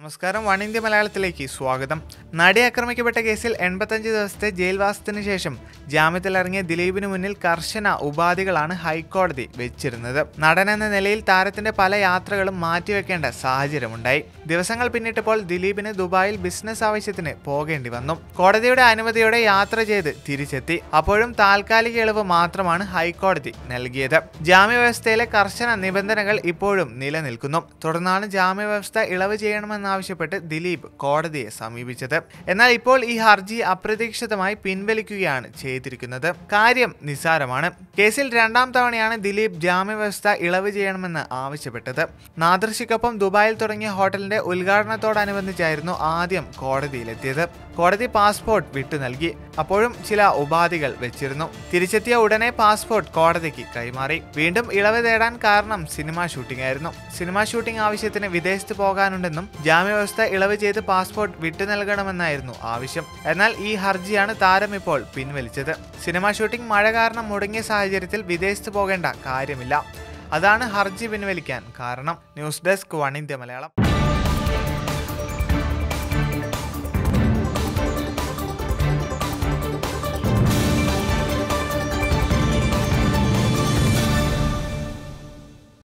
നമസ്കാരം one India മലയാളത്തിലേക്ക് സ്വാഗതം നടി ആക്രമിക്കപ്പെട്ട കേസിൽ എൺപത്തഞ്ച് ദിവസത്തെ ജയിൽവാസത്തിന് ശേഷം ജാമ്യത്തിലിറങ്ങിയ ദിലീപിന് മുന്നിൽ കർശന ഉപാധികളാണ് ഹൈക്കോടതി വെച്ചിരുന്നത് നടൻ എന്ന നിലയിൽ താരത്തിന്റെ പല യാത്രകളും മാറ്റിവെക്കേണ്ട സാഹചര്യമുണ്ടായി ദിവസങ്ങൾ പിന്നിട്ടപ്പോൾ ദിലീപിന് ദുബായിൽ ബിസിനസ് ആവശ്യത്തിന് പോകേണ്ടി വന്നു കോടതിയുടെ അനുമതിയോടെ യാത്ര ചെയ്ത് തിരിച്ചെത്തി അപ്പോഴും താൽക്കാലിക ഇളവ് മാത്രമാണ് ഹൈക്കോടതി നൽകിയത് ജാമ്യവ്യവസ്ഥയിലെ കർശന നിബന്ധനകൾ ഇപ്പോഴും നിലനിൽക്കുന്നു തുടർന്നാണ് ജാമ്യവ്യവസ്ഥ ഇളവ് ചെയ്യണമെന്നാവശ്യപ്പെട്ട് ദിലീപ് കോടതിയെ സമീപിച്ചത് എന്നാൽ ഇപ്പോൾ ഈ ഹർജി അപ്രതീക്ഷിതമായി പിൻവലിക്കുകയാണ് ചെയ്തിരിക്കുന്നത് കാര്യം നിസ്സാരമാണ് കേസിൽ രണ്ടാം തവണയാണ് ദിലീപ് ജാമ്യവ്യവസ്ഥ ഇളവ് ചെയ്യണമെന്ന് ആവശ്യപ്പെട്ടത് നാദർശിക്കൊപ്പം ദുബായിൽ തുടങ്ങിയ ഹോട്ടലിന്റെ ഉദ്ഘാടനത്തോടനുബന്ധിച്ചായിരുന്നു ആദ്യം കോടതിയിലെത്തിയത് കോടതി പാസ്പോർട്ട് വിട്ടു നൽകി അപ്പോഴും ചില ഉപാധികൾ വെച്ചിരുന്നു തിരിച്ചെത്തിയ ഉടനെ പാസ്പോർട്ട് കോടതിക്ക് കൈമാറി വീണ്ടും ഇളവ് തേടാൻ കാരണം സിനിമാ ഷൂട്ടിംഗ് ആയിരുന്നു സിനിമാ ഷൂട്ടിംഗ് ആവശ്യത്തിന് വിദേശത്ത് പോകാനുണ്ടെന്നും ജാമ്യവ്യവസ്ഥ ഇളവ് ചെയ്ത് പാസ്പോർട്ട് വിട്ടു നൽകണമെന്നായിരുന്നു ആവശ്യം എന്നാൽ ഈ ഹർജിയാണ് താരം ഇപ്പോൾ പിൻവലിച്ചത് സിനിമാ ഷൂട്ടിംഗ് മഴ കാരണം മുടങ്ങിയ സാഹചര്യത്തിൽ വിദേശത്ത് പോകേണ്ട കാര്യമില്ല അതാണ് ഹർജി പിൻവലിക്കാൻ കാരണം news desk one India Malayalam